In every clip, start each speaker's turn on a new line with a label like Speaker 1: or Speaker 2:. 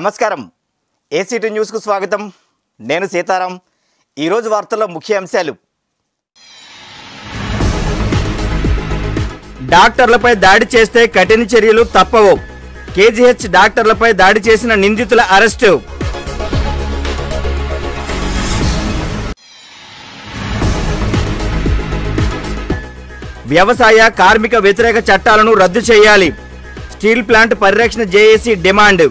Speaker 1: నమస్కారం ఏసీటీ న్యూస్కు స్వాగతం నేను సీతారాం ఈరోజు వార్తల్లో ముఖ్య అంశాలు డాక్టర్లపై దాడి చేస్తే కఠిన చర్యలు తప్పవు కేజీహెచ్ డాక్టర్లపై దాడి చేసిన నిందితుల అరెస్టు వ్యవసాయ కార్మిక వ్యతిరేక చట్టాలను రద్దు చేయాలి స్టీల్ ప్లాంట్ పరిరక్షణ జేఏసీ డిమాండ్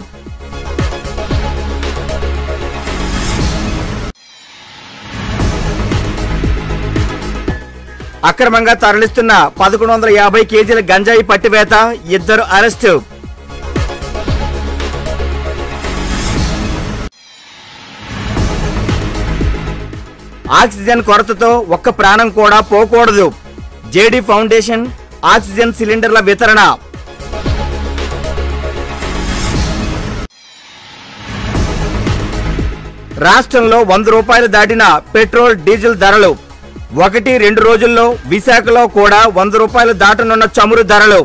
Speaker 1: అక్రమంగా తరలిస్తున్న పదకొండు వందల యాభై కేజీల గంజాయి పట్టివేత ఇద్దరు అరెస్టు ఆక్సిజన్ కొరతతో ఒక్క ప్రాణం కూడా పోకూడదు జేడీ ఫౌండేషన్ ఆక్సిజన్ సిలిండర్ల వితరణ రాష్ట్రంలో వంద రూపాయలు దాటిన పెట్రోల్ డీజిల్ ధరలు ఒకటి రెండు రోజుల్లో విశాఖలో కూడా వంద రూపాయలు దాటనున్న చమురు ధరలు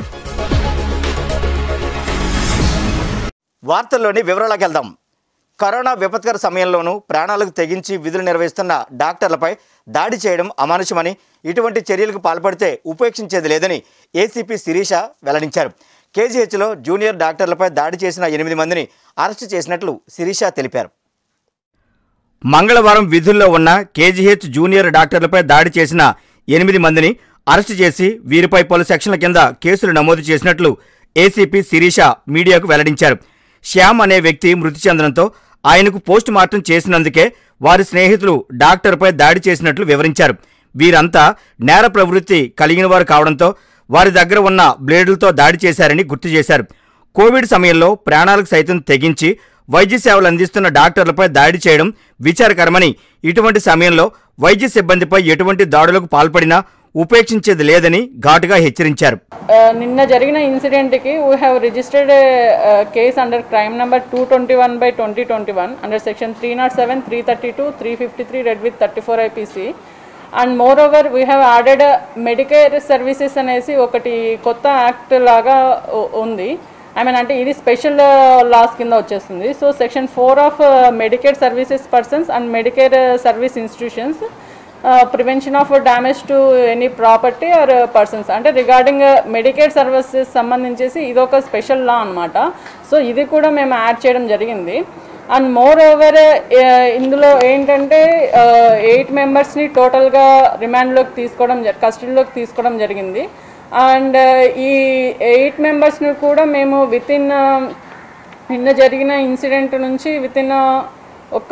Speaker 1: వార్తల్లోని వివరాలకు వెళ్దాం కరోనా విపత్కర సమయంలోనూ ప్రాణాలకు తెగించి విధులు నిర్వహిస్తున్న డాక్టర్లపై దాడి చేయడం అమానుషమని ఇటువంటి చర్యలకు పాల్పడితే ఉపేక్షించేది లేదని ఏసీపీ శిరీష వెల్లడించారు కేజీహెచ్లో జూనియర్ డాక్టర్లపై దాడి చేసిన ఎనిమిది మందిని అరెస్టు చేసినట్లు శిరీష తెలిపారు మంగళవారం విధుల్లో ఉన్న కేజీహెచ్ జూనియర్ డాక్టర్లపై దాడి చేసిన ఎనిమిది మందిని అరెస్టు చేసి వీరిపై పలు సెక్షన్ల కింద కేసులు నమోదు చేసినట్లు ఏసీపీ శిరీష మీడియాకు వెల్లడించారు శ్యామ్ అనే వ్యక్తి మృతి చెందడంతో ఆయనకు పోస్ట్ మార్టం చేసినందుకే వారి స్నేహితులు డాక్టర్పై దాడి చేసినట్లు వివరించారు వీరంతా నేర ప్రవృత్తి కలిగిన వారు కావడంతో వారి దగ్గర ఉన్న బ్లేడులతో దాడి చేశారని గుర్తు చేశారు కోవిడ్ సమయంలో ప్రాణాలకు సైతం తెగించి వైద్య సేవలు అందిస్తున్న డాక్టర్లపై దాడి చేయడం విచారకరమని ఇటువంటి సమయంలో వైద్య సిబ్బందిపై ఎటువంటి దాడులకు పాల్పడినా ఉపేక్షించేది లేదని ఘాటుగా హెచ్చరించారు
Speaker 2: Uh, నిన్న జరిగిన ఇన్సిడెంట్కి we have registered case under crime number two twenty one by twenty twenty one under section three not seven three thirty two three fifty three red with thirty four IPC and moreover we have added medicare services అనేసి ఒకటి కొత్త act లాగా ఉ- ఉంది I mean అంటే ఇది special laws కింద వచ్చేస్తుంది so section four of medicare services persons and medicare service institutions prevention of damage to any property or persons అంటే రిగార్డింగ్ మెడికేర్ సర్వీసెస్ సంబంధించేసి ఇది ఒక స్పెషల్ లా అనమాట సో ఇది కూడా మేము యాడ్ చేయడం జరిగింది అండ్ మోర్ ఓవర్ ఇందులో ఏంటంటే ఎయిట్ మెంబర్స్ని టోటల్గా రిమాండ్లోకి తీసుకోవడం జ- కస్టడీలోకి తీసుకోవడం జరిగింది అండ్ ఈ ఎయిట్ మెంబర్స్ని కూడా మేము విత్ ఇన్ నిన్న జరిగిన ఇన్సిడెంట్ నుంచి విత్ ఇన్ ఒక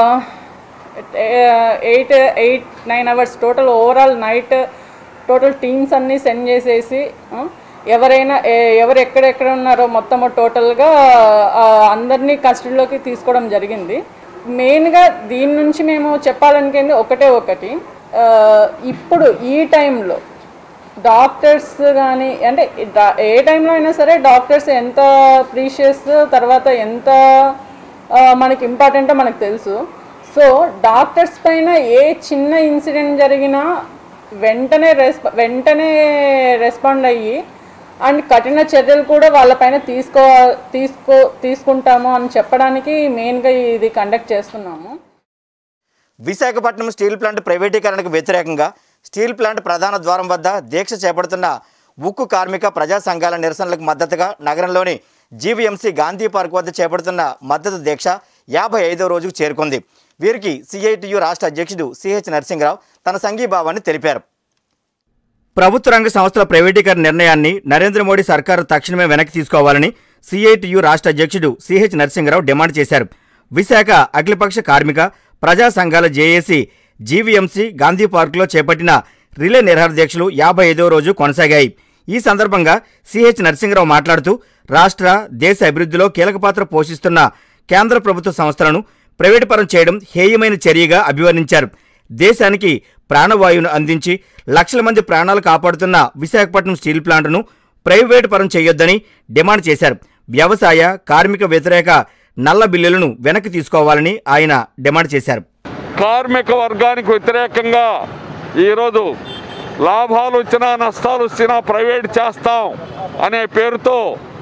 Speaker 2: eight eight nine hours total overall night total teams అన్నీ సెండ్ చేసేసి ఆ, ఎవరైనా ఏ- ఎవరు ఎక్కడెక్కడ ఉన్నారో మొత్తం టోటల్గా ఆ, అందరినీ కస్టడీలోకి తీసుకోవడం జరిగింది మెయిన్గా దీని నుంచి మేము చెప్పాలనుకుంది ఒకటే ఒకటి ఆ, ఇప్పుడు ఈ టైంలో డాక్టర్స్ కానీ అంటే డా- ఏ టైంలో అయినా సరే డాక్టర్స్ ఎంత ప్రీషియస్ తర్వాత ఎంత ఆ, మనకి ఇంపార్టెంటో మనకు తెలుసు సో డాక్టర్స్ పైన ఏ చిన్న ఇన్సిడెంట్ జరిగినా వెంటనే రెస్ప వెంటనే రెస్పాండ్ అయ్యి అండ్ కఠిన చర్యలు కూడా వాళ్ళపైన తీసుకో తీసుకో తీసుకుంటాము అని చెప్పడానికి మెయిన్గా ఇది కండక్ట్ చేస్తున్నాము
Speaker 1: విశాఖపట్నం స్టీల్ ప్లాంట్ ప్రైవేటీకరణకు వ్యతిరేకంగా స్టీల్ ప్లాంట్ ప్రధాన ద్వారం వద్ద దీక్ష చేపడుతున్న ఉక్కు కార్మిక ప్రజా సంఘాల నిరసనలకు మద్దతుగా నగరంలోని జీవీఎంసీ గాంధీ పార్క్ వద్ద చేపడుతున్న మద్దతు దీక్ష యాభై ఐదో రోజుకు చేరుకుంది వీరికి సిఐటియు రాష్ట్ర అధ్యక్షుడు సిహెచ్ నరసింహరావు తన సంఘీభావాన్ని తెలిపారు ప్రభుత్వ రంగ సంస్థల ప్రైవేటీకరణ నిర్ణయాన్ని నరేంద్ర మోడీ సర్కారు తక్షణమే వెనక్కి తీసుకోవాలని సిఐటియు రాష్ట్ర అధ్యక్షుడు సిహెచ్ నరసింహరావు డిమాండ్ చేశారు విశాఖ అఖిలపక్ష కార్మిక ప్రజా సంఘాల జేఏసీ జీవీఎంసీ గాంధీ పార్కులో చేపట్టిన రిలే నిరహార దీక్షలు యాభై ఐదో రోజు కొనసాగాయి ఈ సందర్భంగా సిహెచ్ నరసింహరావు మాట్లాడుతూ రాష్ట్ర దేశ అభివృద్ధిలో కీలక పాత్ర పోషిస్తున్న కేంద్ర ప్రభుత్వ సంస్థలను ప్రైవేటు పరం చేయడం హేయమైన చర్యగా అభివర్ణించారు దేశానికి ప్రాణవాయువును అందించి లక్షల మంది ప్రాణాలు కాపాడుతున్న విశాఖపట్నం స్టీల్ ప్లాంట్ను ప్రైవేటు పరం చేయొద్దని డిమాండ్ చేశారు వ్యవసాయ కార్మిక వ్యతిరేక నల్ల బిల్లులను వెనక్కి తీసుకోవాలని ఆయన డిమాండ్ చేశారు
Speaker 3: కార్మిక వర్గానికి వ్యతిరేకంగా ఈరోజు లాభాలు వచ్చినా నష్టాలు వచ్చినా ప్రైవేట్ చేస్తాం అనే పేరుతో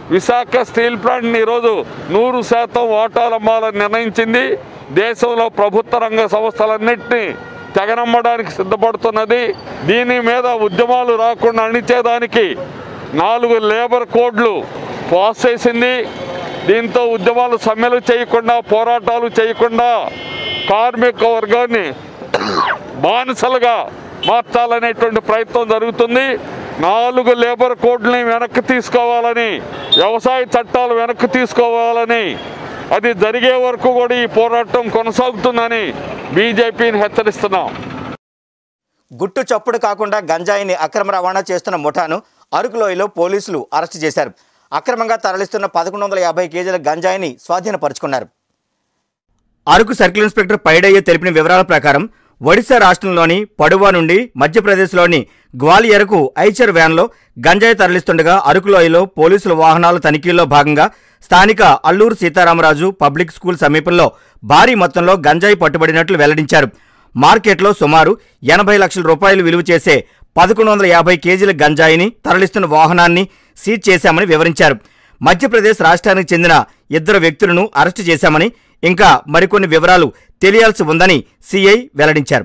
Speaker 3: విశాఖ స్టీల్ ప్లాంట్ని ఈరోజు నూరు శాతం వాటాలు అమ్మాలని నిర్ణయించింది దేశంలో ప్రభుత్వ రంగ సంస్థలన్నింటినీ తెగనమ్మడానికి సిద్ధపడుతున్నది దీని మీద ఉద్యమాలు రాకుండా అణిచేదానికి నాలుగు లేబర్ కోడ్లు పాస్ చేసింది దీంతో ఉద్యమాలు సమ్మెలు చేయకుండా పోరాటాలు చేయకుండా కార్మిక వర్గాన్ని బానిసలుగా మార్చాలనేటువంటి ప్రయత్నం జరుగుతుంది నాలుగు లేబర్ కోడ్లని వెనక్కి తీసుకోవాలని వ్యవసాయ చట్టాలు వెనక్కి తీసుకోవాలని అది జరిగే వరకు కూడా ఈ పోరాటం కొనసాగుతుందని బీజేపీని హెచ్చరిస్తున్నాం
Speaker 1: గుట్టు చప్పుడు కాకుండా గంజాయిని అక్రమ రవాణా చేస్తున్న ముఠాను అరకులోయలో పోలీసులు అరెస్టు చేశారు అక్రమంగా తరలిస్తున్న పదకొండు వందల యాభై కేజీల గంజాయిని స్వాధీనపరుచుకున్నారు అరకు సర్కిల్ ఇన్స్పెక్టర్ పైడయ్య తెలిపిన వివరాల ప్రకారం ఒడిశా రాష్ట్రంలోని పడువా నుండి మధ్యప్రదేశ్లోని గ్వాలియర్కు ఐచర్ వ్యాన్లో గంజాయి తరలిస్తుండగా అరకులోయలో పోలీసుల వాహనాల తనిఖీల్లో భాగంగా స్థానిక అల్లూరు సీతారామరాజు పబ్లిక్ స్కూల్ సమీపంలో భారీ మొత్తంలో గంజాయి పట్టుబడినట్లు వెల్లడించారు మార్కెట్లో సుమారు ఎనభై లక్షల రూపాయలు విలువ చేసే పదకొండు వందల యాభై కేజీల గంజాయిని తరలిస్తున్న వాహనాన్ని సీజ్ చేశామని వివరించారు మధ్యప్రదేశ్ రాష్ట్రానికి చెందిన ఇద్దరు వ్యక్తులను అరెస్టు చేశామని ఇంకా మరికొన్ని వివరాలు తెలియాల్సి ఉందని సిఐ వెల్లడించారు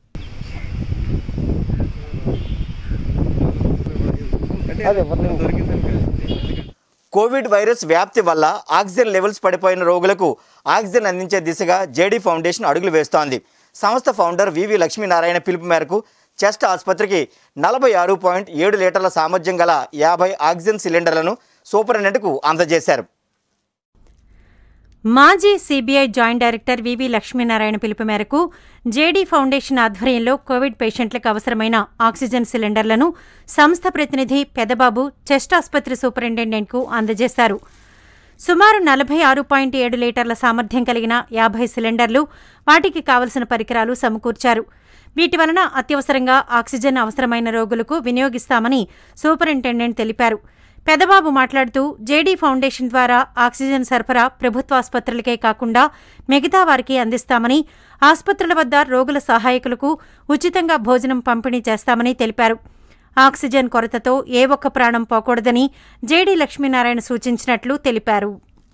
Speaker 1: కోవిడ్ వైరస్ వ్యాప్తి వల్ల ఆక్సిజన్ లెవెల్స్ పడిపోయిన రోగులకు ఆక్సిజన్ అందించే దిశగా జేడీ ఫౌండేషన్ అడుగులు వేస్తోంది సంస్థ ఫౌండర్ వివి లక్ష్మీనారాయణ పిలుపు మేరకు చెస్ట్ ఆసుపత్రికి నలభై ఆరు పాయింట్ ఏడు లీటర్ల సామర్థ్యం గల యాభై ఆక్సిజన్ సిలిండర్లను సూపరింటెండెంట్కు అందజేశారు
Speaker 4: మాజీ CBI joint director VV Lakshminarayana పిలుపు మేరకు జేడీ ఫౌండేషన్ ఆధ్వర్యంలో కోవిడ్ పేషెంట్లకు అవసరమైన ఆక్సిజన్ సిలిండర్లను సంస్థ ప్రతినిధి పెదబాబు చెస్ట్ ఆసుపత్రి సూపరింటెండెంట్కు అందజేశారు సుమారు నలభై ఆరు పాయింట్ ఏడు లీటర్ల సామర్థ్యం కలిగిన యాభై సిలిండర్లు వాటికి కావలసిన పరికరాలు సమకూర్చారు వీటి వలన అత్యవసరంగా ఆక్సిజన్ అవసరమైన రోగులకు వినియోగిస్తామని సూపరింటెండెంట్ తెలిపారు పెదబాబు మాట్లాడుతూ జేడీ ఫౌండేషన్ ద్వారా ఆక్సిజన్ సరఫరా ప్రభుత్వ ఆసుపత్రులకే కాకుండా మిగతా వారికి అందిస్తామని ఆసుపత్రుల వద్ద రోగుల సహాయకులకు ఉచితంగా భోజనం పంపిణీ చేస్తామని తెలిపారు ఆక్సిజన్ కొరతతో ఏ ఒక్క ప్రాణం పోకూడదని జేడీ లక్ష్మీనారాయణ సూచించినట్లు తెలిపారు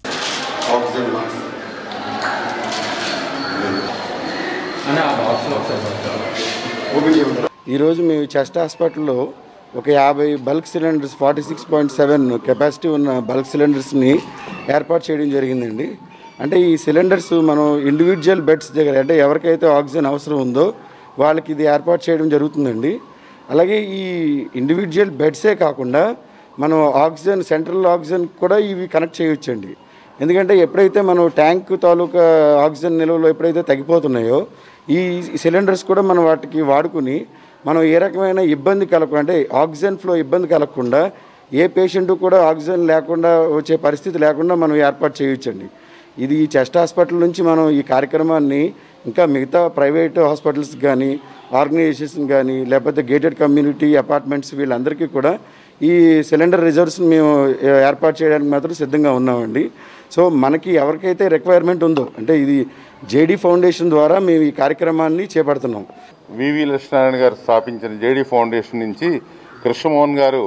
Speaker 5: ఈరోజు మేము చెస్ట్ హాస్పిటల్లో ఒక యాభై bulk cylinders forty six point seven capacity ఉన్న బల్క్ సిలిండర్స్ని ఏర్పాటు చేయడం జరిగిందండి అంటే ఈ సిలిండర్స్ మనం ఇండివిజువల్ బెడ్స్ దగ్గర అంటే ఎవరికైతే ఆక్సిజన్ అవసరం ఉందో వాళ్ళకి ఇది ఏర్పాటు చేయడం జరుగుతుందండి అలాగే ఈ ఇండివిజువల్ బెడ్సే కాకుండా మనం ఆక్సిజన్ సెంట్రల్ ఆక్సిజన్ కూడా ఇవి కనెక్ట్ చేయొచ్చండి ఎందుకంటే ఎప్పుడైతే మనం ట్యాంక్ తాలూకా ఆక్సిజన్ నిల్వలు ఎప్పుడైతే తగ్గిపోతున్నాయో ఈ సిలిండర్స్ కూడా మనం వాటికి వాడుకుని మనం ఏ రకమైన ఇబ్బంది కలగకుండా అంటే ఆక్సిజన్ ఫ్లో ఇబ్బంది కలగకుండా ఏ పేషెంట్ కూడా ఆక్సిజన్ లేకుండా వచ్చే పరిస్థితి లేకుండా మనం ఏర్పాటు చేయొచ్చండి ఇది ఈ చెస్ట్ హాస్పిటల్ నుంచి మనం ఈ కార్యక్రమాన్ని ఇంకా మిగతా ప్రైవేట్ హాస్పిటల్స్ కానీ ఆర్గనైజేషన్ కానీ లేకపోతే గేటెడ్ కమ్యూనిటీ అపార్ట్మెంట్స్ వీళ్ళందరికీ కూడా ఈ సిలిండర్ రిజర్వ్స్ మేము ఏ- ఏర్పాటు చేయడానికి మాత్రం సిద్ధంగా ఉన్నామండి సో మనకి ఎవరికైతే రిక్వైర్మెంట్ ఉందో అంటే ఇది జేడీ ఫౌండేషన్ ద్వారా మేము ఈ కార్యక్రమాన్ని చేపడుతున్నాం
Speaker 6: వివి లక్ష్మీనారాయణ గారు స్థాపించిన జేడీ ఫౌండేషన్ నుంచి కృష్ణమోహన్ గారు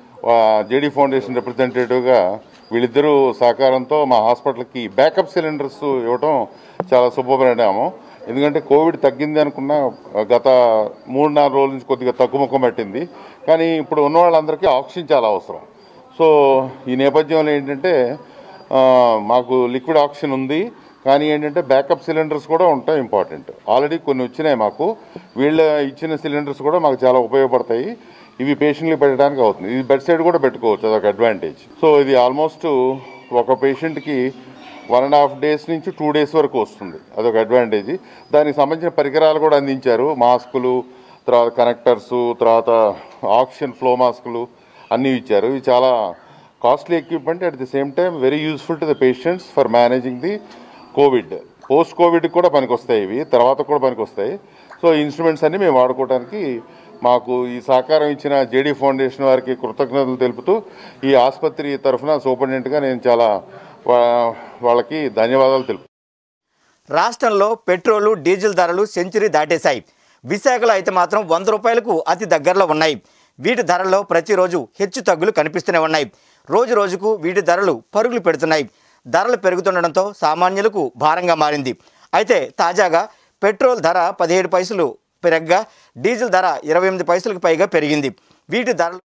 Speaker 6: జేడీ ఫౌండేషన్ రిప్రజెంటేటివ్గా వీళ్ళిద్దరూ సహకారంతో మా హాస్పిటల్కి బ్యాకప్ సిలిండర్స్ ఇవ్వడం చాలా శుభపరిణామం ఎందుకంటే కోవిడ్ తగ్గింది అనుకున్న గత మూడు నాలుగు రోజుల నుంచి కొద్దిగా తగ్గుముఖం పట్టింది కానీ ఇప్పుడు ఉన్న వాళ్ళందరికీ ఆక్సిజన్ చాలా అవసరం సో ఈ నేపథ్యంలో ఏంటంటే ఆ, మాకు లిక్విడ్ ఆక్సిజన్ ఉంది కానీ ఏంటంటే బ్యాకప్ సిలిండర్స్ కూడా ఉంటాయి ఇంపార్టెంట్ ఆల్రెడీ కొన్ని వచ్చినాయి మాకు వీళ్ళ ఇచ్చిన సిలిండర్స్ కూడా మాకు చాలా ఉపయోగపడతాయి ఇవి పేషెంట్కి పెట్టడానికి అవుతుంది ఇది బెడ్ సైడ్ కూడా పెట్టుకోవచ్చు అదొక అడ్వాంటేజ్ సో ఇది ఆల్మోస్ట్ ఒక పేషెంట్కి వన్ అండ్ హాఫ్ డేస్ నుంచి టూ డేస్ వరకు వస్తుంది అదొక అడ్వాంటేజ్ దానికి సంబంధించిన పరికరాలు కూడా అందించారు మాస్కులు తర్వాత కనెక్టర్స్ తర్వాత ఆక్సిజన్ ఫ్లో మాస్కులు అన్నీ ఇచ్చారు ఇవి చాలా costly equipment at the same time very useful to the patients for managing the covid post covid కూడా పనికొస్తాయి ఇవి తర్వాత కూడా పనికొస్తాయి సో ఇన్స్ట్రుమెంట్స్ అన్ని మేము వాడుకోవడానికి మాకు ఈ సహకారం ఇచ్చిన జేడీ ఫౌండేషన్ వారికి కృతజ్ఞతలు తెలుపుతూ ఈ ఆసుపత్రి తరఫున సూపరింటెండెంట్గా నేను చాలా వా- వాళ్ళకి ధన్యవాదాలు తెలుపు
Speaker 1: రాష్ట్రంలో పెట్రోలు డీజిల్ ధరలు సెంచరీ దాటేశాయి విశాఖలో అయితే మాత్రం వంద రూపాయలకు అతి దగ్గరలో ఉన్నాయి వీటి ధరల్లో ప్రతిరోజు హెచ్చు తగ్గులు కనిపిస్తూనే ఉన్నాయి రోజు రోజుకు వీటి ధరలు పరుగులు పెడుతున్నాయి ధరలు పెరుగుతుండడంతో సామాన్యులకు భారంగా మారింది అయితే తాజాగా పెట్రోల్ ధర పదిహేడు పైసలు పెరగ్గా డీజిల్ ధర ఇరవై ఎనిమిది పైసలకు పైగా పెరిగింది వీటి ధరలు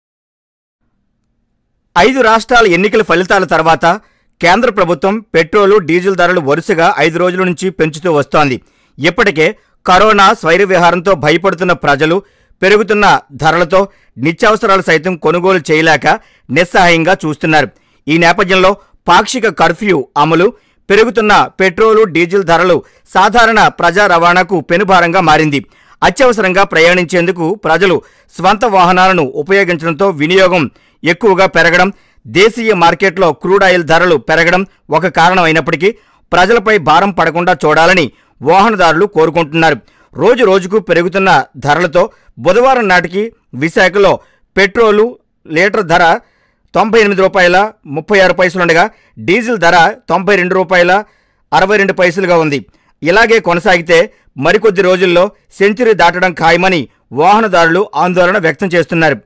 Speaker 1: ఐదు రాష్ట్రాల ఎన్నికల ఫలితాల తర్వాత కేంద్ర ప్రభుత్వం పెట్రోలు డీజిల్ ధరలు వరుసగా ఐదు రోజుల నుంచి పెంచుతూ వస్తోంది ఇప్పటికే కరోనా స్వైర విహారంతో భయపడుతున్న ప్రజలు పెరుగుతున్న ధరలతో నిత్యావసరాలు సైతం కొనుగోలు చేయలేక నిస్సహాయంగా చూస్తున్నారు ఈ నేపథ్యంలో పాక్షిక కర్ఫ్యూ అమలు పెరుగుతున్న పెట్రోలు డీజిల్ ధరలు సాధారణ ప్రజా రవాణాకు పెనుభారంగా మారింది అత్యవసరంగా ప్రయాణించేందుకు ప్రజలు స్వంత వాహనాలను ఉపయోగించడంతో వినియోగం ఎక్కువగా పెరగడం దేశీయ మార్కెట్లో క్రూడ్ ఆయిల్ ధరలు పెరగడం ఒక కారణం అయినప్పటికీ ప్రజలపై భారం పడకుండా చూడాలని వాహనదారులు కోరుకుంటున్నారు రోజు రోజుకు పెరుగుతున్న ధరలతో బుధవారం నాటికి విశాఖలో పెట్రోలు లీటర్ ధర తొంభై ఎనిమిది రూపాయల ముప్పై ఆరు పైసలుండగా డీజిల్ ధర తొంభై రెండు రూపాయల అరవై రెండు పైసలుగా ఉంది ఇలాగే కొనసాగితే మరికొద్ది రోజుల్లో సెంచరీ దాటడం ఖాయమని వాహనదారులు ఆందోళన వ్యక్తం చేస్తున్నారు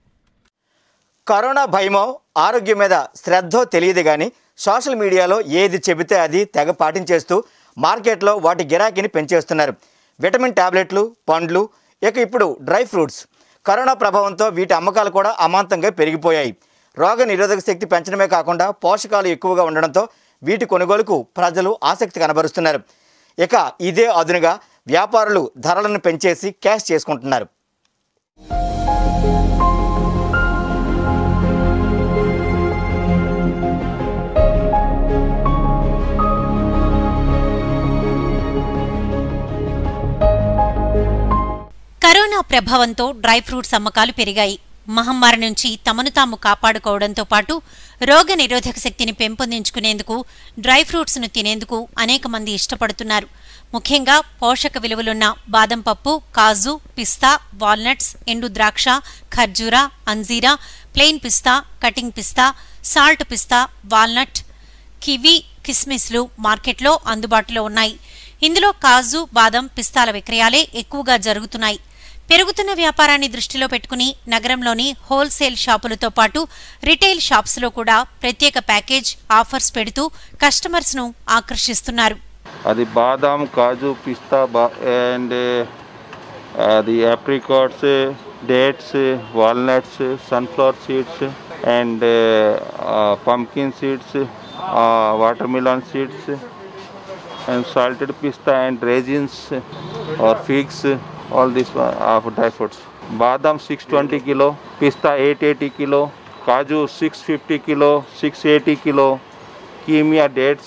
Speaker 1: కరోనా భయమో ఆరోగ్యం మీద శ్రద్ధో తెలియదు కానీ సోషల్ మీడియాలో ఏది చెబితే అది తెగ పాటించేస్తూ మార్కెట్లో వాటి గిరాకీని పెంచేస్తున్నారు విటమిన్ టాబ్లెట్లు పండ్లు ఇక ఇప్పుడు డ్రై ఫ్రూట్స్ కరోనా ప్రభావంతో వీటి అమ్మకాలు కూడా అమాంతంగా పెరిగిపోయాయి రోగ నిరోధక శక్తి పెంచడమే కాకుండా పోషకాలు ఎక్కువగా ఉండడంతో వీటి కొనుగోలుకు ప్రజలు ఆసక్తి కనబరుస్తున్నారు ఇక ఇదే అదునుగా వ్యాపారులు ధరలను పెంచేసి క్యాష్ చేసుకుంటున్నారు
Speaker 4: కరోనా ప్రభావంతో డ్రై ఫ్రూట్స్ అమ్మకాలు పెరిగాయి మహమ్మారి నుంచి తమను తాము కాపాడుకోవడంతో పాటు రోగ నిరోధక శక్తిని పెంపొందించుకునేందుకు డ్రై ఫ్రూట్స్ ను తినేందుకు అనేక మంది ఇష్టపడుతున్నారు ముఖ్యంగా పోషక విలువలున్న బాదం పప్పు కాజు పిస్తా వాల్నట్స్ ఎండు ద్రాక్ష ఖర్జూరా అంజీరా ప్లెయిన్ పిస్తా కటింగ్ పిస్తా సాల్ట్ పిస్తా వాల్నట్ కివి కిస్మిస్లు మార్కెట్లో అందుబాటులో ఉన్నాయి ఇందులో కాజు బాదం పిస్తాల విక్రయాలే ఎక్కువగా జరుగుతున్నాయి పెరుగుతున్న వ్యాపారాన్ని దృష్టిలో పెట్టుకుని నగరంలోని హోల్సేల్ షాపులతో పాటు రిటైల్ షాప్స్లో కూడా ప్రత్యేక ప్యాకేజ్ ఆఫర్స్ పెడుతూ కస్టమర్స్ ను ఆకర్షిస్తున్నారు
Speaker 7: అది బాదాం కాజు పిస్తా బా అండ్ అది apricots dates walnuts sunflower seeds and pumpkin seeds watermelon seeds and salted పిస్తా and raisins or figs all this of dry fruits బాదాం సిక్స్ ట్వంటీ కిలో పిస్తా ఎయిట్ ఎయిటీ కిలో కాజు six fifty kilo six eighty kilo कीमिया dates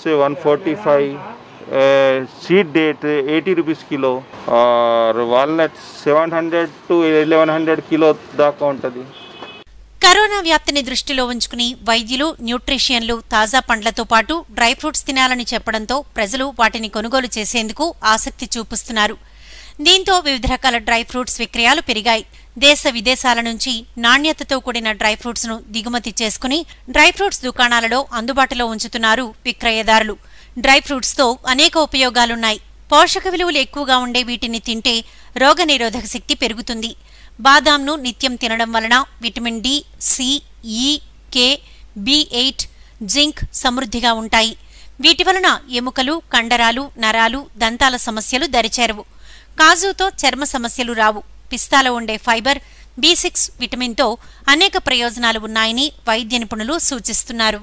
Speaker 7: 145 seed date 80 rupees kilo और walnuts seven hundred to eleven hundred kilo దాకా ఉంటుంది
Speaker 4: corona వ్యాప్తిని దృష్టిలో ఉంచుకుని వైద్యులు న్యూట్రిషియన్లు తాజా పండ్లతో పాటు డ్రై ఫ్రూట్స్ తినాలని చెప్పడంతో ప్రజలు వాటిని కొనుగోలు చేసేందుకు ఆసక్తి చూపిస్తున్నారు దీంతో వివిధ రకాల డ్రై ఫ్రూట్స్ విక్రయాలు పెరిగాయి దేశ విదేశాల నుంచి నాణ్యతతో కూడిన డ్రై ఫ్రూట్స్ ను దిగుమతి చేసుకుని డ్రై ఫ్రూట్స్ దుకాణాలలో అందుబాటులో ఉంచుతున్నారు విక్రయదారులు డ్రై ఫ్రూట్స్ తో అనేక ఉపయోగాలున్నాయి పోషక విలువలు ఎక్కువగా ఉండే వీటిని తింటే రోగనిరోధక శక్తి పెరుగుతుంది బాదాంను నిత్యం తినడం వలన విటమిన్ డి సి ఈ కే బి ఎయిట్ జింక్ సమృద్ధిగా ఉంటాయి వీటి వలన ఎముకలు కండరాలు నరాలు దంతాల సమస్యలు దరిచేరవు కాజుతో చర్మ సమస్యలు రావు పిస్తాలో ఉండే ఫైబర్ బి సిక్స్ విటమిన్తో అనేక ప్రయోజనాలు ఉన్నాయని వైద్య నిపుణులు సూచిస్తున్నారు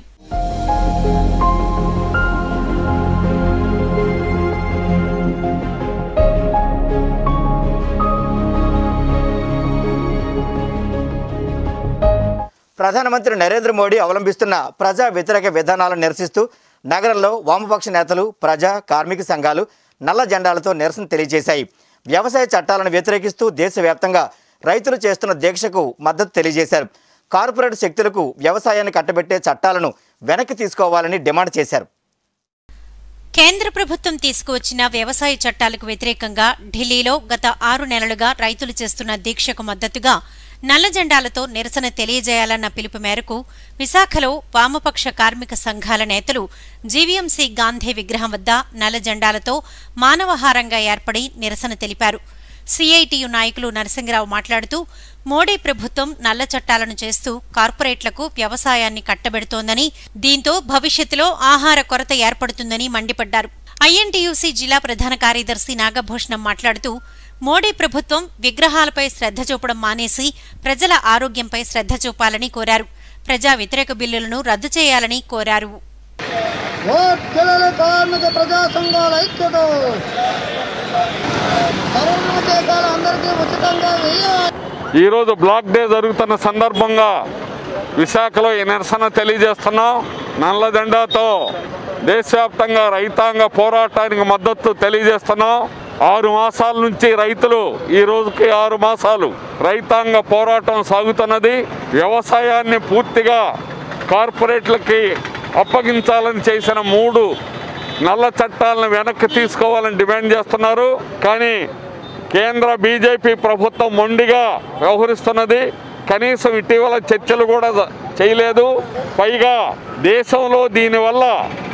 Speaker 1: ప్రధానమంత్రి నరేంద్ర మోడీ అవలంబిస్తున్న ప్రజా వ్యతిరేక విధానాలను నిరసిస్తూ నగరంలో వామపక్ష నేతలు ప్రజా కార్మిక సంఘాలు నల్ల జెండాలతో నిరసన తెలియజేశాయి వ్యవసాయ చట్టాలను వ్యతిరేకిస్తూ దేశవ్యాప్తంగా రైతులు చేస్తున్న దీక్షకు మద్దతు తెలియజేశారు కార్పొరేట్ శక్తులకు వ్యవసాయాన్ని కట్టబెట్టే చట్టాలను వెనక్కి తీసుకోవాలని డిమాండ్ చేశారు
Speaker 4: కేంద్ర ప్రభుత్వం తీసుకువచ్చిన వ్యవసాయ చట్టాలకు వ్యతిరేకంగా ఢిల్లీలో గత ఆరు నెలలుగా రైతులు చేస్తున్న దీక్షకు మద్దతుగా నల్ల జెండాలతో నిరసన తెలియజేయాలన్న పిలుపు మేరకు విశాఖలో వామపక్ష కార్మిక సంఘాల నేతలు జీవీఎంసీ గాంధీ విగ్రహం వద్ద నల్ల జెండాలతో మానవహారంగా ఏర్పడి నిరసన తెలిపారు సిఐటియు నాయకులు నరసింగరావు మాట్లాడుతూ మోడీ ప్రభుత్వం నల్ల చట్టాలను చేస్తూ కార్పొరేట్లకు వ్యవసాయాన్ని కట్టబెడుతోందని దీంతో భవిష్యత్తులో ఆహార కొరత ఏర్పడుతుందని మండిపడ్డారు ఐఎన్టీయూసీ జిల్లా ప్రధాన కార్యదర్శి నాగభూషణం మాట్లాడుతూ మోడీ ప్రభుత్వం విగ్రహాలపై శ్రద్ధ చూపడం మానేసి ప్రజల ఆరోగ్యంపై శ్రద్ధ చూపాలని కోరారు ప్రజా వ్యతిరేక బిల్లులను రద్దు చేయాలని కోరారు
Speaker 8: ఓట్ల కార్మిక ప్రజా సంఘాల ఐక్యత కరోనా టీకాలు అందరికీ ఉచితంగా వేయాలి
Speaker 3: ఈరోజు బ్లాక్ డే జరుగుతున్న సందర్భంగా విశాఖలో ఈ నిరసన తెలియజేస్తున్నాం నల్ల జెండాతో దేశవ్యాప్తంగా రైతాంగ పోరాటానికి మద్దతు తెలియజేస్తున్నాం ఆరు మాసాల నుంచి రైతులు ఈ రోజుకి ఆరు మాసాలు రైతాంగ పోరాటం సాగుతున్నది వ్యవసాయాన్ని పూర్తిగా కార్పొరేట్లకి అప్పగించాలని చేసిన మూడు నల్ల చట్టాలను వెనక్కి తీసుకోవాలని డిమాండ్ చేస్తున్నారు కానీ కేంద్ర బీజేపీ ప్రభుత్వం మొండిగా వ్యవహరిస్తున్నది కనీసం ఇటీవల చర్చలు కూడా జ- చేయలేదు పైగా దేశంలో దీనివల్ల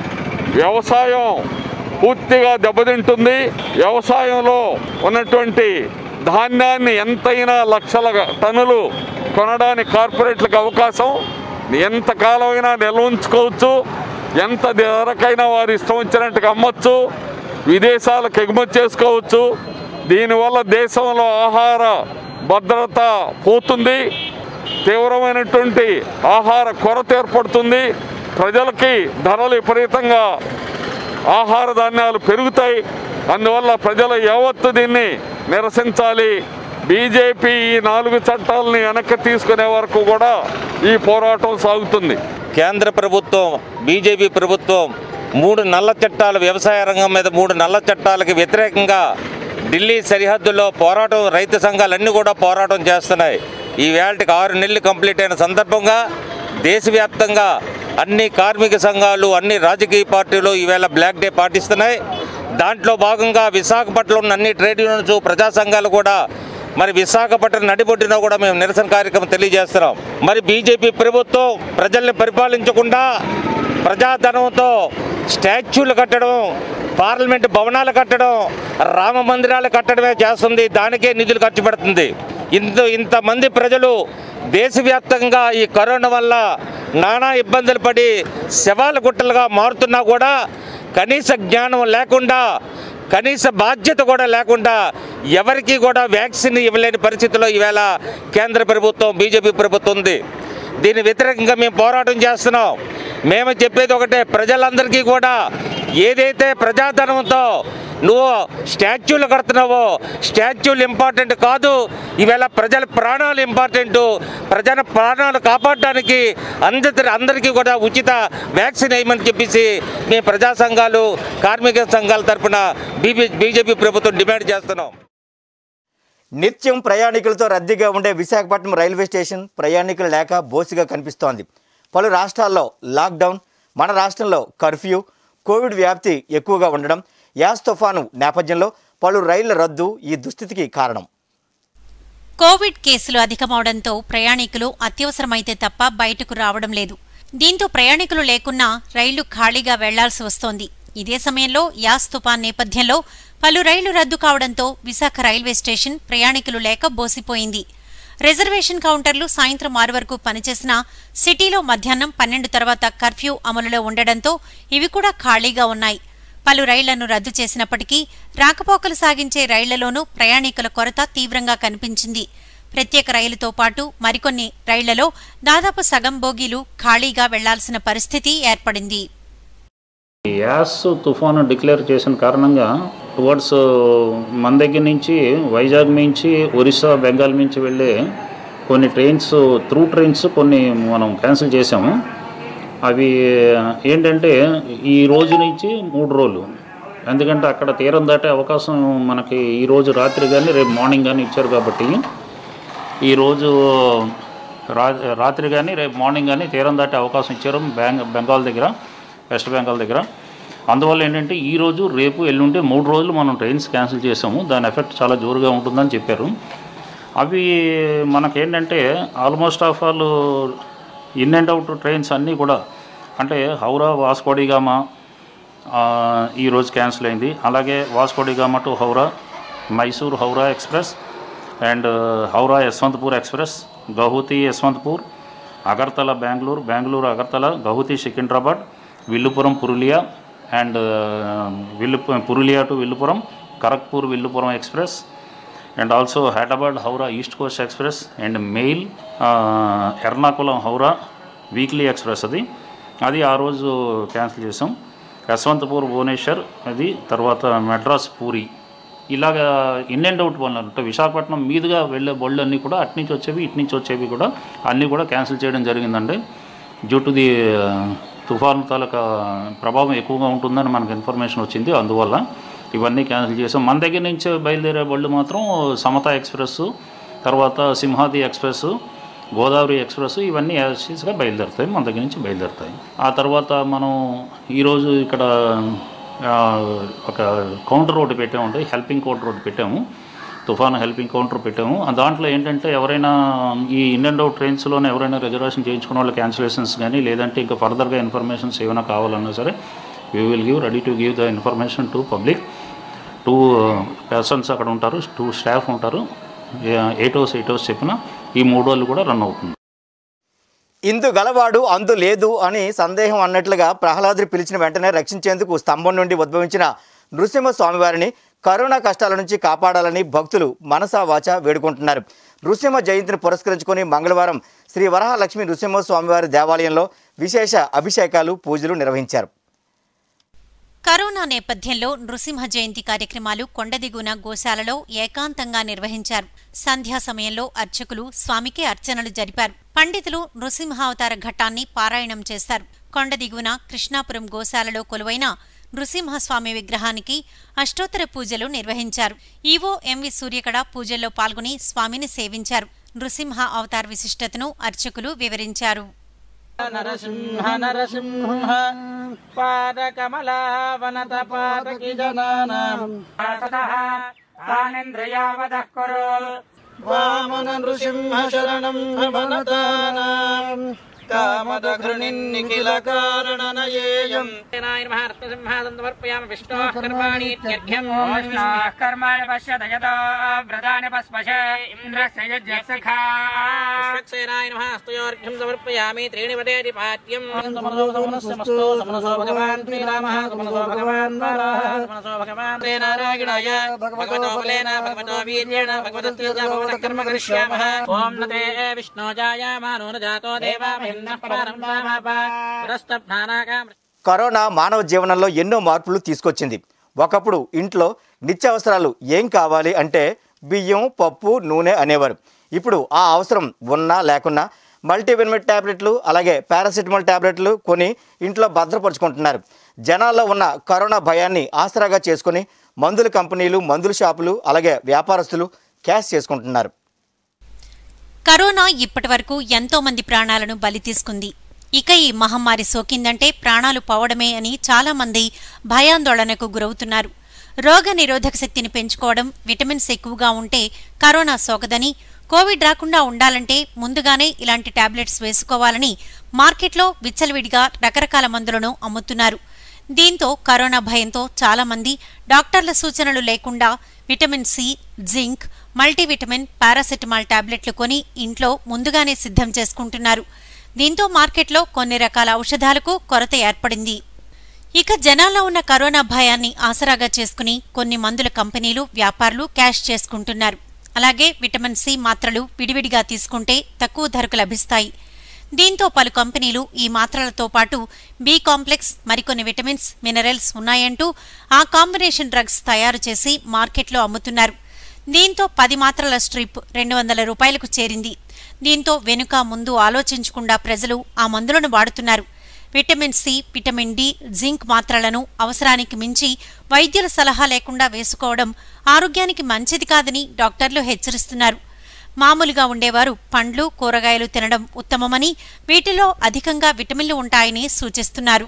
Speaker 3: వ్యవసాయం పూర్తిగా దెబ్బతింటుంది వ్యవసాయంలో ఉన్నటువంటి ధాన్యాన్ని ఎంతైనా లక్షల టన్నులు కొనడానికి కార్పొరేట్లకు అవకాశం ఎంతకాలమైనా నిల్వ ఉంచుకోవచ్చు ఎంత ధరకైనా వారు ఇష్టం వచ్చినట్టుగా అమ్మచ్చు విదేశాలకు ఎగుమతి చేసుకోవచ్చు దీనివల్ల దేశంలో ఆహార భద్రత పోతుంది తీవ్రమైనటువంటి ఆహార కొరత ఏర్పడుతుంది ప్రజలకి ధరలు విపరీతంగా ఆహార ధాన్యాలు పెరుగుతాయి అందువల్ల ప్రజలు యావత్తు దీన్ని నిరసించాలి బీజేపీ ఈ నాలుగు చట్టాలని వెనక్కి తీసుకునే వరకు కూడా ఈ పోరాటం సాగుతుంది
Speaker 9: కేంద్ర ప్రభుత్వం బీజేపీ ప్రభుత్వం మూడు నల్ల చట్టాలు వ్యవసాయ రంగం మీద మూడు నల్ల చట్టాలకు వ్యతిరేకంగా ఢిల్లీ సరిహద్దుల్లో పోరాటం రైతు సంఘాలన్నీ కూడా పోరాటం చేస్తున్నాయి ఈ వేళకి ఆరు నెలలు కంప్లీట్ అయిన సందర్భంగా దేశవ్యాప్తంగా అన్ని కార్మిక సంఘాలు అన్ని రాజకీయ పార్టీలు ఈవేళ బ్లాక్ డే పాటిస్తున్నాయి దాంట్లో భాగంగా విశాఖపట్నంలో ఉన్న అన్ని ట్రేడ్ యూనియన్స్ ప్రజా సంఘాలు కూడా మరి విశాఖపట్నం నడిబొడ్డున కూడా మేము నిరసన కార్యక్రమం తెలియజేస్తున్నాం మరి బీజేపీ ప్రభుత్వం ప్రజల్ని పరిపాలించకుండా ప్రజాధనంతో స్టాచ్యూలు కట్టడం పార్లమెంట్ భవనాలు కట్టడం రామ మందిరాలు కట్టడమే చేస్తుంది దానికే నిధులు ఖర్చు పెడుతుంది ఇంత ఇంతమంది ప్రజలు దేశవ్యాప్తంగా ఈ కరోనా వల్ల నానా ఇబ్బందులు పడి శవాల గుట్టలుగా మారుతున్నా కూడా కనీస జ్ఞానం లేకుండా కనీస బాధ్యత కూడా లేకుండా ఎవరికి కూడా వ్యాక్సిన్ ఇవ్వలేని పరిస్థితిలో ఈవేళ కేంద్ర ప్రభుత్వం బీజేపీ ప్రభుత్వం ఉంది దీని వ్యతిరేకంగా మేము పోరాటం చేస్తున్నాం మేము చెప్పేది ఒకటే ప్రజలందరికీ కూడా ఏదైతే ప్రజాధనంతో నువ్వు స్టాచ్యూలు కడుతున్నావో స్టాచ్యూలు ఇంపార్టెంట్ కాదు ఈవేళ ప్రజల ప్రాణాలు ఇంపార్టెంట్ ప్రజల ప్రాణాలు కాపాడడానికి అందరి అందరికీ కూడా ఉచిత వ్యాక్సిన్ వేయమని చెప్పేసి మేము ప్రజా సంఘాలు కార్మిక సంఘాల తరఫున బీబీ బీజేపీ ప్రభుత్వం డిమాండ్ చేస్తున్నాం
Speaker 1: నిత్యం ప్రయాణికులతో రద్దీగా ఉండే విశాఖపట్నం రైల్వే స్టేషన్ ప్రయాణికులు లేక బోసిగా కనిపిస్తోంది పలు రాష్ట్రాల్లో లాక్డౌన్ మన రాష్ట్రంలో కర్ఫ్యూ కోవిడ్ వ్యాప్తి ఎక్కువగా ఉండడం యాస్ తుఫాను నేపథ్యంలో పలు రైళ్ల రద్దు ఈ దుస్థితికి కారణం
Speaker 4: కోవిడ్ కేసులు అధికమవడంతో ప్రయాణికులు అత్యవసరమైతే తప్ప బయటకు రావడం లేదు దీంతో ప్రయాణికులు లేకున్నా రైళ్లు ఖాళీగా వెళ్లాల్సి వస్తోంది ఇదే సమయంలో యాస్ తుపాన్ నేపథ్యంలో పలు రైళ్లు రద్దు కావడంతో విశాఖ రైల్వే స్టేషన్ ప్రయాణికులు లేక బోసిపోయింది రిజర్వేషన్ కౌంటర్లు సాయంత్రం ఆరు వరకు పనిచేసినా సిటీలో మధ్యాహ్నం పన్నెండు తర్వాత కర్ఫ్యూ అమలులో ఉండడంతో ఇవి కూడా ఖాళీగా ఉన్నాయి పలు రైళ్లను రద్దు చేసినప్పటికీ రాకపోకలు సాగించే రైళ్లలోనూ ప్రయాణికుల కొరత తీవ్రంగా కనిపించింది ప్రత్యేక రైలుతో పాటు మరికొన్ని రైళ్లలో దాదాపు సగం బోగీలు ఖాళీగా వెళ్లాల్సిన పరిస్థితి ఏర్పడింది
Speaker 10: ఈ యాస్ తుఫాను డిక్లేర్ చేసిన కారణంగా టువర్డ్స్ మన దగ్గర నుంచి వైజాగ్ నుంచి ఒరిస్సా బెంగాల్ నుంచి వెళ్ళే కొన్ని ట్రైన్స్ త్రూ ట్రైన్స్ కొన్ని మనం క్యాన్సిల్ చేసాము అవి ఏంటంటే ఈ రోజు నుంచి మూడు రోజులు ఎందుకంటే అక్కడ తీరం దాటే అవకాశం మనకి ఈ రోజు రాత్రి కానీ రేపు మార్నింగ్ కానీ ఇచ్చారు కాబట్టి ఈరోజు రా రాత్రి కానీ రేపు మార్నింగ్ కానీ తీరం దాటే అవకాశం ఇచ్చారు బెంగ బెంగాల్ దగ్గర వెస్ట్ బెంగాల్ దగ్గర అందువల్ల ఏంటంటే ఈ రోజు రేపు ఎల్లుంటే మూడు రోజులు మనం ట్రైన్స్ క్యాన్సిల్ చేసాము దాని ఎఫెక్ట్ చాలా జోరుగా ఉంటుందని చెప్పారు అవి మనకేంటంటే almost of all in and out trains అన్నీ కూడా అంటే హౌరా వాస్కోడిగామా ఆ, ఈరోజు క్యాన్సిల్ అయింది అలాగే Vasco da Gama to Howrah Mysore Howrah express and Howrah Yesvantpur express Guwahati Yesvantpur Agartala Bengaluru Bengaluru Agartala Guwahati Secunderabad Villupuram Purulia and Villu Purulia to Villupuram Kharagpur Villupuram express and also Hyderabad Howrah East Coast express and mail Ernakulam Howrah weekly express అది అది ఆ రోజు క్యాన్సిల్ చేసాం యశ్వంతపూర్ భువనేశ్వర్ అది తర్వాత మెడ్రాస్ పూరి ఇలాగా ఇన్ అండ్ అవుట్ వల్ల అంటే విశాఖపట్నం మీదుగా వెళ్ళే బళ్ళు అన్నీ కూడా అటు నుంచి వచ్చేవి ఇటు నుంచి వచ్చేవి కూడా అన్నీ కూడా క్యాన్సిల్ చేయడం జరిగిందండి డ్యూ టు ది తుఫాను తాలూకా ప్రభావం ఎక్కువగా ఉంటుందని మనకు ఇన్ఫర్మేషన్ వచ్చింది అందువల్ల ఇవన్నీ క్యాన్సిల్ చేసాం మన దగ్గర నుంచి బయలుదేరే బళ్ళు మాత్రం సమత ఎక్స్ప్రెస్ తర్వాత సింహాది ఎక్స్ప్రెస్ గోదావరి ఎక్స్ప్రెస్ ఇవన్నీ యాసిస్గా బయలుదేరుతాయి మన దగ్గర నుంచి బయలుదేరుతాయి ఆ తర్వాత మనం ఈరోజు ఇక్కడ ఆ, ఒక కౌంటర్ రోడ్డు పెట్టామండి హెల్పింగ్ కౌంటర్ రోడ్డు పెట్టాము తుఫాన్ హెల్పింగ్ కౌంటర్ పెట్టాము ఆ దాంట్లో ఏంటంటే ఎవరైనా ఈ ఇన్ అండ్ అవుట్ ట్రైన్స్లోనే ఎవరైనా రిజర్వేషన్ చేయించుకున్న వాళ్ళ క్యాన్సిలేషన్స్ కానీ లేదంటే ఇంకా ఫర్దర్గా ఇన్ఫర్మేషన్స్ ఏమైనా కావాలన్నా సరే we will give ready to give the information to public two persons అక్కడ ఉంటారు టూ స్టాఫ్ ఉంటారు ఎయిట్ అవర్స్ ఎయిట్ అవర్స్ చెప్పిన ఈ మూడు రోజులు కూడా రన్ అవుతుంది
Speaker 1: ఇందు గలవాడు అందు లేదు అని సందేహం అన్నట్లుగా ప్రహ్లాదుని పిలిచిన వెంటనే రక్షించేందుకు స్తంభం నుండి ఉద్భవించిన నృసింహ స్వామివారిని కరోనా కష్టాల నుంచి కాపాడాలని భక్తులు మనసా వాచ వేడుకుంటున్నారు నృసింహ జయంతిని పురస్కరించుకొని మంగళవారం శ్రీ వరహాలక్ష్మి నృసింహ స్వామివారి దేవాలయంలో విశేష అభిషేకాలు పూజలు నిర్వహించారు
Speaker 4: కరోనా నేపథ్యంలో నృసింహ జయంతి కార్యక్రమాలు కొండదిగున గోశాలలో ఏకాంతంగా నిర్వహించారు సంధ్యా సమయంలో అర్చకులు స్వామికి అర్చనలు జరిపారు పండితులు నృసింహావతార ఘట్టాన్ని పారాయణం చేశారు కొండదిగున కృష్ణాపురం గోశాలలో కొలువైన నృసింహస్వామి విగ్రహానికి అష్టోత్తర పూజలు నిర్వహించారు ఈవో ఎంవి సూర్యకడ పూజల్లో పాల్గొని స్వామిని సేవించారు నృసింహ అవతార విశిష్టతను అర్చకులు వివరించారు
Speaker 11: నరసింహ నరసింహ పాదకమలావనత పాదకి జనానాం తానింద్రియావదః కురు వామన నృసింహ శరణం భవనతానాం కామద ఘృణిన్నిఖిల కారణ నయేయం నమః సమర్పయామి విష్ణోః కర్మాణీత్యర్ఘ్యం విష్ణోః కర్మాణి పశ్యత యతో వ్రతాని పస్పశ ఇంద్రస్య యజ్ఞసఖా విశ్వక్సేనాయ నమః స్తయోర్ఘ్యం సమర్పయామి త్రీణి వదేటి పాట్యం సమనసో సమనస్యమస్తో సమనసో భగవాన్ శ్రీరామः సమనసో భగవాన్ నారాయణः సమనసో భగవాన్ శ్రీ నారాయణాయ భగవతో బలేన భగవతో వీర్యేణ భగవతస్య భగవత కర్మ కరిష్యామः ఓం నతే విష్ణోజాయ మానో న జాతో దేవా మహిమ్నః ప్రారంభామప పురస్తభ్నానాకాం
Speaker 1: కరోనా మానవ జీవనంలో ఎన్నో మార్పులు తీసుకొచ్చింది ఒకప్పుడు ఇంట్లో నిత్యావసరాలు ఏం కావాలి అంటే బియ్యం పప్పు నూనె అనేవారు ఇప్పుడు ఆ అవసరం ఉన్నా లేకున్నా మల్టీవిటమిన్ ట్యాబ్లెట్లు అలాగే పారాసిటమాల్ ట్యాబ్లెట్లు కొని ఇంట్లో భద్రపరుచుకుంటున్నారు జనాల్లో ఉన్న కరోనా భయాన్ని ఆసరాగా చేసుకొని మందుల కంపెనీలు మందుల షాపులు అలాగే వ్యాపారస్తులు క్యాష్ చేసుకుంటున్నారు
Speaker 4: కరోనా ఇప్పటివరకు ఎంతో మంది ప్రాణాలను బలి తీసుకుంది ఇక ఈ మహమ్మారి సోకిందంటే ప్రాణాలు పోవడమే అని చాలా మంది భయాందోళనకు గురవుతున్నారు రోగ నిరోధక శక్తిని పెంచుకోవడం విటమిన్స్ ఎక్కువగా ఉంటే కరోనా సోకదని కోవిడ్ రాకుండా ఉండాలంటే ముందుగానే ఇలాంటి టాబ్లెట్స్ వేసుకోవాలని మార్కెట్లో విచ్చలవిడిగా రకరకాల మందులను అమ్ముతున్నారు దీంతో కరోనా భయంతో చాలా మంది డాక్టర్ల సూచనలు లేకుండా vitamin C zinc multivitamin paracetamol టాబ్లెట్లు కొని ఇంట్లో ముందుగానే సిద్ధం చేసుకుంటున్నారు దీంతో మార్కెట్లో కొన్ని రకాల ఔషధాలకు కొరత ఏర్పడింది ఇక జనాల్లో ఉన్న కరోనా భయాన్ని ఆసరాగా చేసుకుని కొన్ని మందుల కంపెనీలు వ్యాపారులు క్యాష్ చేసుకుంటున్నారు అలాగే విటమిన్ సి మాత్రలు విడివిడిగా తీసుకుంటే తక్కువ ధరకు లభిస్తాయి దీంతో పలు కంపెనీలు ఈ మాత్రలతో పాటు బి కాంప్లెక్స్ మరికొన్ని విటమిన్స్ మినరల్స్ ఉన్నాయంటూ ఆ కాంబినేషన్ డ్రగ్స్ తయారు చేసి మార్కెట్లో అమ్ముతున్నారు దీంతో పది మాత్రల స్ట్రిప్ రెండు వందల రూపాయలకు చేరింది దీంతో వెనుక ముందు ఆలోచించకుండా ప్రజలు ఆ మందులను వాడుతున్నారు vitamin C vitamin D zinc మాత్రలను అవసరానికి మించి వైద్యుల సలహా లేకుండా వేసుకోవడం ఆరోగ్యానికి మంచిది కాదని డాక్టర్లు హెచ్చరిస్తున్నారు మామూలుగా ఉండేవారు పండ్లు కూరగాయలు తినడం ఉత్తమమని వీటిలో అధికంగా విటమిన్లు ఉంటాయని సూచిస్తున్నారు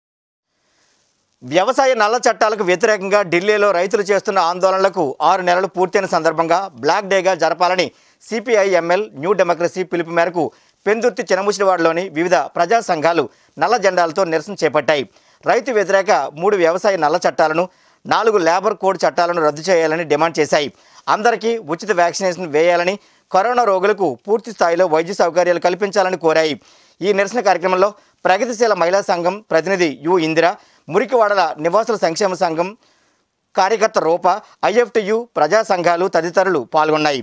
Speaker 1: వ్యవసాయ నల్ల చట్టాలకు వ్యతిరేకంగా ఢిల్లీలో రైతులు చేస్తున్న ఆందోళనలకు ఆరు నెలలు పూర్తయిన సందర్భంగా బ్లాక్ డేగా జరపాలని సిపిఐ ఎంఎల్ న్యూ డెమోక్రసీ పిలుపు మేరకు పెందుర్తి చినముసిడివాడలోని వివిధ ప్రజా సంఘాలు నల్ల జెండాలతో నిరసన చేపట్టాయి రైతు వ్యతిరేక మూడు వ్యవసాయ నల్ల చట్టాలను నాలుగు లేబర్ కోడ్ చట్టాలను రద్దు చేయాలని డిమాండ్ చేశాయి అందరికీ ఉచిత వ్యాక్సినేషన్ వేయాలని కరోనా రోగులకు పూర్తి స్థాయిలో వైద్య సౌకర్యాలు కల్పించాలని కోరాయి ఈ నిరసన కార్యక్రమంలో ప్రగతిశీల మహిళా సంఘం ప్రతినిధి యు ఇందిర మురికివాడల నివాసుల సంక్షేమ సంఘం కార్యకర్త రూప ఐఎఫ్టియు ప్రజా సంఘాలు తదితరులు పాల్గొన్నాయి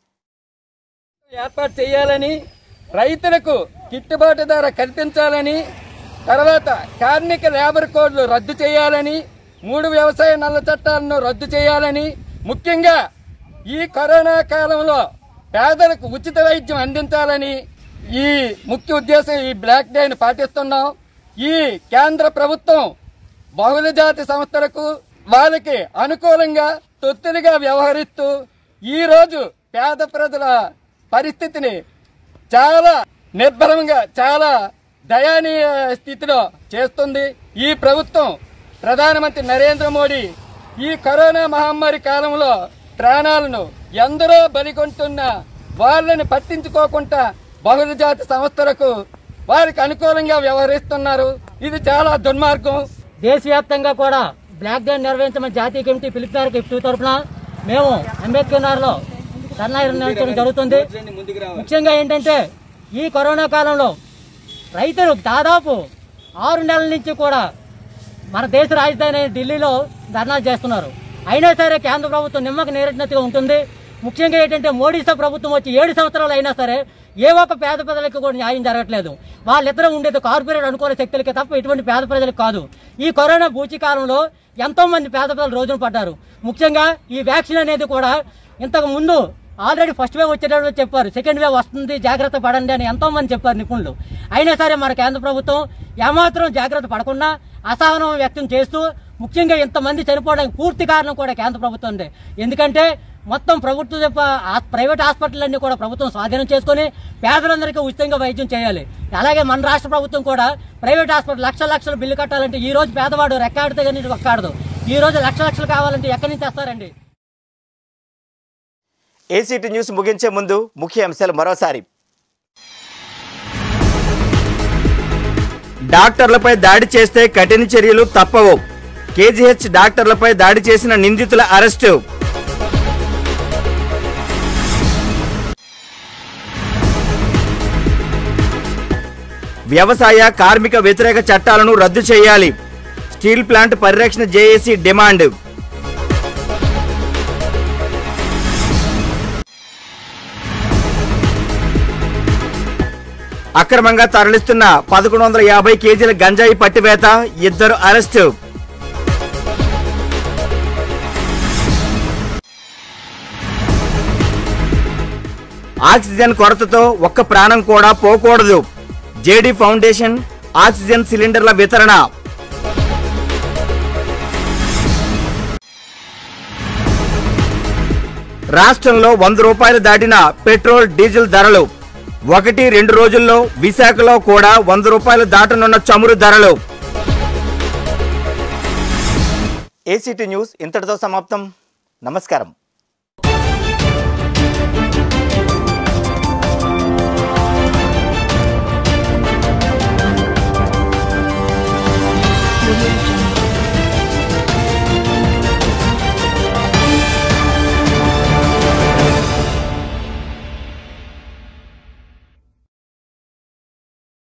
Speaker 12: ఏర్పాటు చేయాలని రైతులకు గిట్టుబాటు ధర కల్పించాలని తర్వాత కార్మిక లేబర్ కోడ్లు రద్దు చేయాలని మూడు వ్యవసాయ నల్ల చట్టాలను రద్దు చేయాలని ముఖ్యంగా ఈ కరోనా కాలంలో పేదలకు ఉచిత వైద్యం అందించాలని ఈ ముఖ్య ఉద్దేశం ఈ బ్లాక్ డేని పాటిస్తున్నాం ఈ కేంద్ర ప్రభుత్వం బహుళజాతి సంస్థలకు వాళ్ళకి అనుకూలంగా తొత్తులుగా వ్యవహరిస్తూ ఈ రోజు పేద ప్రజల పరిస్థితిని చాలా నిర్భరంగా చాలా దయానీయ స్థితిలో చేస్తుంది ఈ ప్రభుత్వం ప్రధానమంత్రి నరేంద్ర మోడీ ఈ కరోనా మహమ్మారి కాలంలో ప్రాణాలను ఎందరో బలికొంటున్న వాళ్ళని పట్టించుకోకుండా బహుళజాతి సంస్థలకు వారికి అనుకూలంగా వ్యవహరిస్తున్నారు ఇది చాలా దుర్మార్గం
Speaker 13: దేశవ్యాప్తంగా కూడా బ్లాక్ డే నిర్వహించమని జాతీయ కమిటీ పిలుపునారు గిఫ్ట్ తరఫున మేము అంబేద్కర్ నగర్లో ధర్నా నిర్వహించడం జరుగుతుంది ముఖ్యంగా ఏంటంటే ఈ కరోనా కాలంలో రైతులు దాదాపు ఆరు నెలల నుంచి కూడా మన దేశ రాజధాని అయిన ఢిల్లీలో ధర్నాలు చేస్తున్నారు అయినా సరే కేంద్ర ప్రభుత్వం నిమ్మక నేరెట్టినట్టుగా ఉంటుంది ముఖ్యంగా ఏంటంటే మోడీ సహ ప్రభుత్వం వచ్చి ఏడు సంవత్సరాలు అయినా సరే ఏ ఒక్క పేద ప్రజలకు కూడా న్యాయం జరగట్లేదు వాళ్ళిద్దరూ ఉండేది కార్పొరేట్ అనుకూల శక్తులకి తప్ప ఇటువంటి పేద ప్రజలకు కాదు ఈ కరోనా బూచి కాలంలో ఎంతో మంది పేద ప్రజలు రోజున పడ్డారు ముఖ్యంగా ఈ వ్యాక్సిన్ అనేది కూడా ఇంతకు ముందు ఆల్రెడీ ఫస్ట్ వేవ్ వచ్చేటప్పుడు చెప్పారు సెకండ్ వేవ్ వస్తుంది జాగ్రత్త పడండి అని ఎంతో మంది చెప్పారు నిపుణులు అయినా సరే మన కేంద్ర ప్రభుత్వం ఏమాత్రం జాగ్రత్త పడకుండా అసహనం వ్యక్తం చేస్తూ ముఖ్యంగా ఇంతమంది చనిపోవడానికి పూర్తి కారణం కూడా కేంద్ర ప్రభుత్వం ఉంది ఎందుకంటే మొత్తం ప్రభుత్వ చెప్ప- ఆ- ప్రైవేట్ హాస్పిటల్ అన్ని కూడా ప్రభుత్వం స్వాధీనం చేసుకుని పేదలందరికీ ఉచితంగా వైద్యం చేయాలి అలాగే మన రాష్ట్ర ప్రభుత్వం కూడా ప్రైవేట్ హాస్పిటల్ లక్షల లక్షల బిల్లు కట్టాలంటే ఈ రోజు పేదవాడు రెక్కాడితే కానీ ఒక్కాడదు ఈ రోజు లక్ష లక్షలు కావాలంటే ఎక్కడి నుంచి తెస్తారండి
Speaker 1: ఏసీటీ న్యూస్ ముగించే ముందు ముఖ్య అంశాలు మరోసారి డాక్టర్లపై దాడి చేస్తే కఠిన చర్యలు తప్పవు కేజీహెచ్ డాక్టర్లపై దాడి చేసిన నిందితుల అరెస్టు వ్యవసాయ కార్మిక వ్యతిరేక చట్టాలను రద్దు చేయాలి స్టీల్ ప్లాంట్ పరిరక్షణ జేఏసీ డిమాండ్ అక్రమంగా తరలిస్తున్న పదకొండు వందల యాభై కేజీల గంజాయి పట్టివేత ఇద్దరు అరెస్టు ఆక్సిజన్ కొరతతో ఒక్క ప్రాణం కూడా పోకూడదు జేడీ ఫౌండేషన్ ఆక్సిజన్ సిలిండర్ల వితరణ రాష్ట్రంలో వంద రూపాయలు దాటిన పెట్రోల్ డీజిల్ ధరలు ఒకటి రెండు రోజుల్లో విశాఖలో కూడా వంద రూపాయలు దాటనున్న చమురు ధరలు ఏసీటీ న్యూస్ ఇంతటితో సమాప్తం నమస్కారం